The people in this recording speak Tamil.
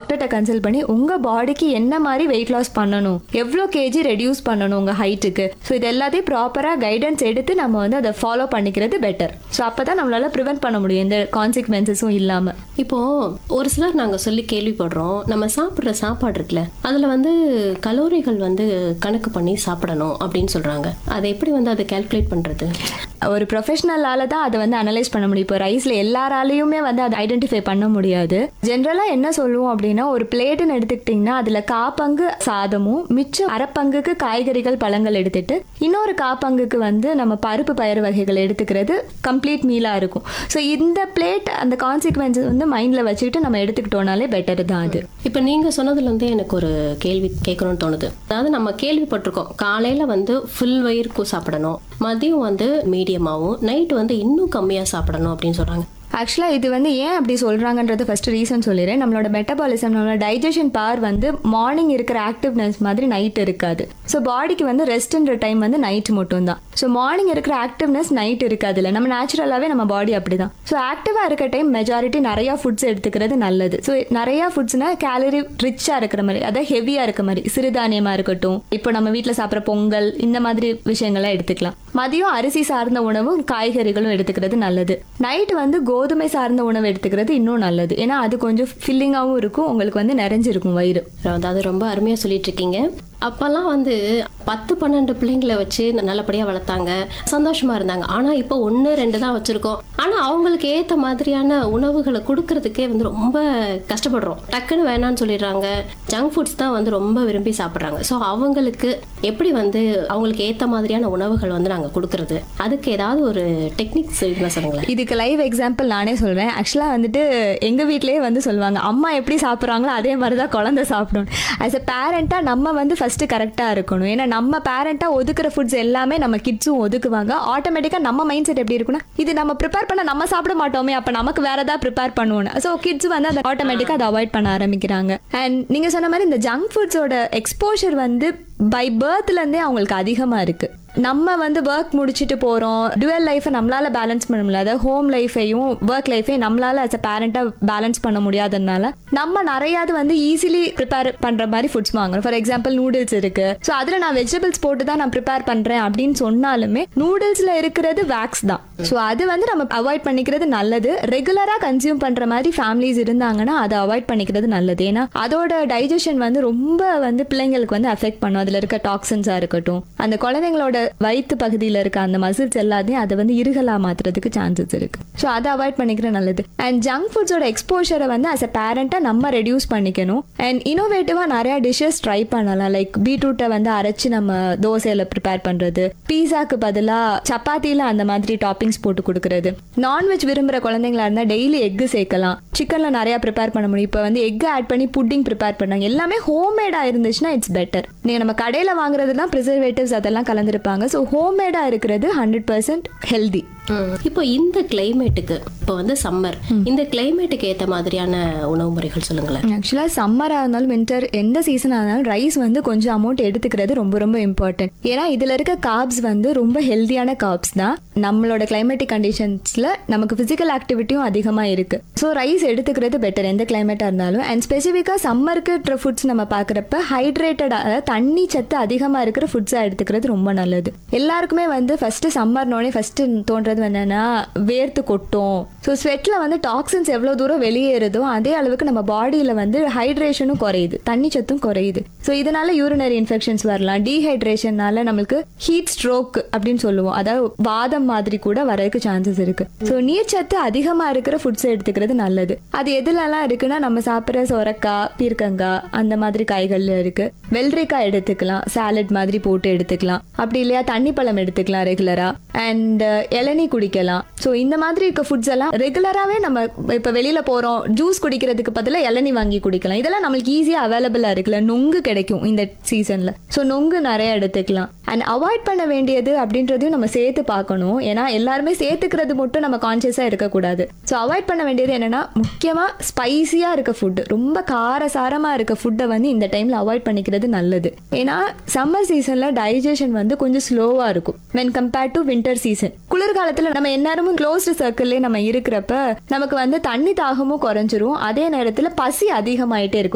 டாக்டர்கிட்ட கன்சல்ட் பண்ணி உங்க பாடிக்கு என்ன மாதிரி வெயிட் லாஸ் பண்ணணும் எவ்வளோ கேஜி ரெடியூஸ் பண்ணணும் உங்க ஹைட்டுக்கு ஸோ இது எல்லாத்தையும் ப்ராப்பரா கைடன்ஸ் எடுத்து நம்ம வந்து அதை ஃபாலோ பண்ணிக்கிறது பெட்டர் ஸோ அப்பதான் நம்மளால ப்ரிவென்ட் பண்ண முடியும் எந்த கான்சிக்வன்சஸும் இல்லாம இப்போ ஒரு சிலர் நாங்க சொல்லி கேள்விப்படுறோம் நம்ம சாப்பிடுற சாப்பாடு இருக்குல்ல அதுல வந்து கலோரிகள் வந்து கணக்கு பண்ணி சாப்பிடணும் அப்படின்னு சொல்றாங்க அதை எப்படி வந்து அதை கால்குலேட் பண்றது ஒரு ப்ரொஃபஷனலால தான் அதை வந்து அனலைஸ் பண்ண முடியும் இப்போ ரைஸ்ல எல்லாராலையுமே வந்து அதை ஐடென்டிஃபை பண்ண முடியாது ஜென்ரலா என்ன சொல்லுவோம் அப்படின்னா ஒரு பிளேட்டுன்னு எடுத்துக்கிட்டிங்கன்னா அதுல காப்பங்கு சாதமும் மிச்சம் அரைப்பங்குக்கு காய்கறிகள் பழங்கள் எடுத்துட்டு இன்னொரு காப்பங்குக்கு வந்து நம்ம பருப்பு பயிர் வகைகள் எடுத்துக்கிறது கம்ப்ளீட் மீலா இருக்கும் ஸோ இந்த பிளேட் அந்த கான்சிக்வன்சஸ் வந்து மைண்ட்ல வச்சுக்கிட்டு நம்ம எடுத்துக்கிட்டோம்னாலே பெட்டர் தான் அது இப்போ நீங்க சொன்னதுல இருந்தே எனக்கு ஒரு கேள்வி கேட்கணும்னு தோணுது அதாவது நம்ம கேள்விப்பட்டிருக்கோம் காலையில வந்து ஃபுல் வயிறுக்கு சாப்பிடணும் மதியம் வந்து மீடியமாவும் நைட் வந்து இன்னும் கம்மியா சாப்பிடணும் அப்படின்னு சொல்றாங்க ஆக்சுவலாக இது வந்து ஏன் அப்படி சொல்கிறாங்கன்றது ஃபர்ஸ்ட் ரீசன் சொல்லிடுறேன் நம்மளோட மெட்டபாலிசம் நம்மளோட டைஜஷன் பவர் வந்து மார்னிங் இருக்கிற ஆக்டிவ்னஸ் மாதிரி நைட் இருக்காது ஸோ பாடிக்கு வந்து ரெஸ்ட்ன்ற டைம் வந்து நைட் மட்டும்தான் ஸோ மார்னிங் இருக்கிற ஆக்டிவ்னஸ் நைட் இருக்காது இல்லை நம்ம நேச்சுரலாகவே நம்ம பாடி அப்படிதான் ஸோ ஆக்டிவாக இருக்க டைம் மெஜாரிட்டி நிறையா ஃபுட்ஸ் எடுத்துக்கிறது நல்லது ஸோ நிறையா ஃபுட்ஸ்னா கேலரி ரிச்சாக இருக்கிற மாதிரி அதாவது ஹெவியாக இருக்க மாதிரி சிறுதானியமாக இருக்கட்டும் இப்போ நம்ம வீட்டில் சாப்பிட்ற பொங்கல் இந்த மாதிரி விஷயங்கள்லாம் எடுத்துக்கலாம் மதியம் அரிசி சார்ந்த உணவும் காய்கறிகளும் எடுத்துக்கிறது நல்லது நைட் வந்து கோதுமை சார்ந்த உணவு எடுத்துக்கிறது இன்னும் நல்லது ஏன்னா அது கொஞ்சம் ஃபில்லிங்காகவும் இருக்கும் உங்களுக்கு வந்து நிறைஞ்சிருக்கும் வயிறு அதாவது ரொம்ப அருமையா சொல்லிட்டு இருக்கீங்க அப்பெல்லாம் வந்து பத்து பன்னெண்டு பிள்ளைங்களை வச்சு நல்லபடியா வளர்த்தாங்க சந்தோஷமா இருந்தாங்க ஆனா இப்போ ஒன்று ரெண்டு தான் வச்சிருக்கோம் ஆனா அவங்களுக்கு ஏத்த மாதிரியான உணவுகளை கொடுக்கறதுக்கே வந்து ரொம்ப கஷ்டப்படுறோம் டக்குன்னு வேணாம்னு சொல்லிடுறாங்க ஜங்க் ஃபுட்ஸ் தான் வந்து ரொம்ப விரும்பி சாப்பிட்றாங்க ஸோ அவங்களுக்கு எப்படி வந்து அவங்களுக்கு ஏத்த மாதிரியான உணவுகள் வந்து நாங்க கொடுக்கறது அதுக்கு ஏதாவது ஒரு டெக்னிக்ஸ் இருந்தா சொல்லுங்களேன் இதுக்கு லைவ் எக்ஸாம்பிள் நானே சொல்றேன் ஆக்சுவலாக வந்துட்டு எங்க வீட்லயே வந்து சொல்லுவாங்க அம்மா எப்படி சாப்பிட்றாங்களோ அதே மாதிரி தான் குழந்தை சாப்பிடணும் ஆஸ் அ பேரண்ட்டாக நம்ம வந்து ஃபர்ஸ்ட் கரெக்டாக இருக்கணும் ஏன்னா நம்ம பேரண்ட்டாக ஒதுக்குற ஃபுட்ஸ் எல்லாமே நம்ம கிட்ஸும் ஒதுக்குவாங்க ஆட்டோமேட்டிக்காக நம்ம மைண்ட் செட் எப்படி இருக்குன்னா இது நம்ம ப்ரிப்பேர் பண்ண நம்ம சாப்பிட மாட்டோமே அப்போ நமக்கு வேற ஏதாவது ப்ரிப்பேர் பண்ணுவோம் ஸோ கிட்ஸ் வந்து அதை ஆட்டோமேட்டிக்காக அதை அவாய்ட் பண்ண ஆரம்பிக்கிறாங்க அண்ட் நீங்கள் சொன்ன மாதிரி இந்த ஜங்க் ஃபுட்ஸோட எக்ஸ்போஷர் வந்து பை பர்த்லேருந்தே அவங்களுக்கு அதிகமாக இருக்குது நம்ம வந்து ஒர்க் முடிச்சுட்டு போகிறோம் டுவல் லைஃப்பை நம்மளால பேலன்ஸ் பண்ண முடியல அதாவது ஹோம் லைஃபையும் ஒர்க் லைஃபையும் நம்மளால அஸ் அ பேரண்ட்டாக பேலன்ஸ் பண்ண முடியாததுனால நம்ம நிறையாவது வந்து ஈஸிலி ப்ரிப்பேர் பண்ணுற மாதிரி ஃபுட்ஸ் வாங்குறோம் ஃபார் எக்ஸாம்பிள் நூடுல்ஸ் இருக்கு ஸோ அதில் நான் வெஜிடபிள்ஸ் போட்டு தான் நான் ப்ரிப்பேர் பண்ணுறேன் அப்படின்னு சொன்னாலுமே நூடுல்ஸில் இருக்கிறது வேக்ஸ் தான் ஸோ அது வந்து நம்ம அவாய்ட் பண்ணிக்கிறது நல்லது ரெகுலராக கன்சியூம் பண்ணுற மாதிரி ஃபேமிலிஸ் இருந்தாங்கன்னா அதை அவாய்ட் பண்ணிக்கிறது நல்லது ஏன்னா அதோட டைஜஷன் வந்து ரொம்ப வந்து பிள்ளைங்களுக்கு வந்து அஃபெக்ட் பண்ணும் அதில் இருக்க டாக்ஸன்ஸாக இருக்கட்டும் அந்த குழந்தைங்களோட வயிற்று பகுதியில் இருக்க அந்த மசில்ஸ் எல்லாத்தையும் அதை வந்து இருகலா மாத்துறதுக்கு சான்சஸ் இருக்கு ஸோ அதை அவாய்ட் பண்ணிக்கிறது நல்லது அண்ட் ஜங்க் ஃபுட்ஸோட எக்ஸ்போஷரை வந்து அஸ் அ பேரண்ட்டாக நம்ம ரெடியூஸ் பண்ணிக்கணும் அண்ட் இனோவேட்டிவாக நிறைய டிஷ்ஷஸ் ட்ரை பண்ணலாம் லைக் பீட்ரூட்டை வந்து அரைச்சு நம்ம தோசையில் ப்ரிப்பேர் பண்ணுறது பீஸாக்கு பதிலாக சப்பாத்தியில் அந்த மாதிரி டாப்பிங்ஸ் போட்டு கொடுக்கறது நான்வெஜ் விரும்புகிற குழந்தைங்களா இருந்தால் டெய்லி எக்கு சேர்க்கலாம் சிக்கனில் நிறையா ப்ரிப்பேர் பண்ண முடியும் இப்போ வந்து எக் ஆட் பண்ணி புட்டிங் ப்ரிப்பேர் பண்ணாங்க எல்லாமே ஹோம்மேடாக இருந்துச்சுன்னா இட்ஸ் பெட்டர் நீங்கள் நம்ம கடையில் வாங்குறதுலாம் ப்ரிசர்வேட்டிவ்ஸ் அதெல்லாம் கலந்துருப்பாங்க ஸோ ஹோம்மேடாக இருக்கிறது ஹண்ட்ரட் பர்சன்ட் ஹெல்தி இப்போ இந்த கிளைமேட்டுக்கு இப்போ வந்து சம்மர் இந்த கிளைமேட்டுக்கு ஏத்த மாதிரியான உணவு முறைகள் சொல்லுங்களேன் ஆக்சுவலாக சம்மராக இருந்தாலும் வின்டர் எந்த சீசனாக இருந்தாலும் ரைஸ் வந்து கொஞ்சம் அமௌண்ட் எடுத்துக்கிறது ரொம்ப ரொம்ப இம்பார்ட்டன்ட் ஏன்னா இதில் இருக்க காப்ஸ் வந்து ரொம்ப ஹெல்தியான காப்ஸ் தான் நம்மளோட கிளைமேட்டிக் கண்டிஷன்ஸில் நமக்கு ஃபிசிக்கல் ஆக்டிவிட்டியும் அதிகமாக இருக்குது ஸோ ரைஸ் எடுத்துக்கிறது பெட்டர் எந்த கிளைமேட்டாக இருந்தாலும் அண்ட் ஸ்பெசிஃபிக்காக சம்மருக்கு ஃபுட்ஸ் நம்ம பார்க்குறப்ப ஹைட்ரேட்டட் அதாவது தண்ணி சத்து அதிகமாக இருக்கிற ஃபுட்ஸாக எடுத்துக்கிறது ரொம்ப நல்லது எல்லாருக்குமே வந்து ஃபஸ்ட்டு சம்மர்னோடனே ஃபஸ்ட்டு தோன்றது என்னன்னா வேர்த்து கொட்டும் ஸோ ஸ்வெட்டில் வந்து டாக்ஸின்ஸ் எவ்வளோ தூரம் வெளியேறுதோ அதே அளவுக்கு நம்ம பாடியில் வந்து ஹைட்ரேஷனும் குறையுது தண்ணி சத்தும் குறையுது ஸோ இதனால யூரினரி இன்ஃபெக்ஷன்ஸ் வரலாம் டீஹைட்ரேஷன்னால நம்மளுக்கு ஹீட் ஸ்ட்ரோக் அப்படின்னு சொல்லுவோம் அதாவது வாதம் மாதிரி கூட வரதுக்கு சான்சஸ் இருக்கு ஸோ நீர்ச்சத்து அதிகமாக இருக்கிற ஃபுட்ஸ் எடுத்துக்கிறது நல்லது அது எதுலலாம் இருக்குன்னா நம்ம சாப்பிட்ற சொரக்காய் பீர்க்கங்காய் அந்த மாதிரி காய்கள்ல இருக்கு வெள்ளரிக்காய் எடுத்துக்கலாம் சாலட் மாதிரி போட்டு எடுத்துக்கலாம் அப்படி இல்லையா தண்ணி பழம் எடுத்துக்கலாம் ரெகுலரா அண்ட் இளநீ குடிக்கலாம் ஸோ இந்த மாதிரி இருக்க ஃபுட்ஸ் எல்லாம் ரெகுலராகவே நம்ம இப்போ வெளியில போறோம் ஜூஸ் குடிக்கிறதுக்கு பதிலாக இளநீ வாங்கி குடிக்கலாம் இதெல்லாம் நம்மளுக்கு ஈஸியாக அவைலபிளாக இருக்குல்ல நொங்கு கிடைக்கும் இந்த சீசன்ல ஸோ நொங்கு நிறைய எடுத்துக்கலாம் அண்ட் அவாய்ட் பண்ண வேண்டியது அப்படின்றதையும் நம்ம சேர்த்து பார்க்கணும் ஏன்னா எல்லாருமே சேர்த்துக்கிறது மட்டும் நம்ம கான்சியஸாக இருக்கக்கூடாது ஸோ அவாய்ட் பண்ண வேண்டியது என்னன்னா முக்கியமாக ஸ்பைசியாக இருக்க ஃபுட்டு ரொம்ப காரசாரமாக இருக்க ஃபுட்டை வந்து இந்த டைமில் அவாய்ட் பண்ணிக்கிறது நல்லது ஏன்னா சம்மர் சீசனில் டைஜஷன் வந்து கொஞ்சம் ஸ்லோவாக இருக்கும் when compared to winter season குளிர்காலத்தில் நம்ம எந்நேரமும் க்ளோஸ்டு சர்க்கிள்லேயே நம்ம இருக்கிறப்ப நமக்கு வந்து தண்ணி தாகமும் குறைஞ்சிரும் அதே நேரத்தில் பசி அதிகமாயிட்டே இருக்கும்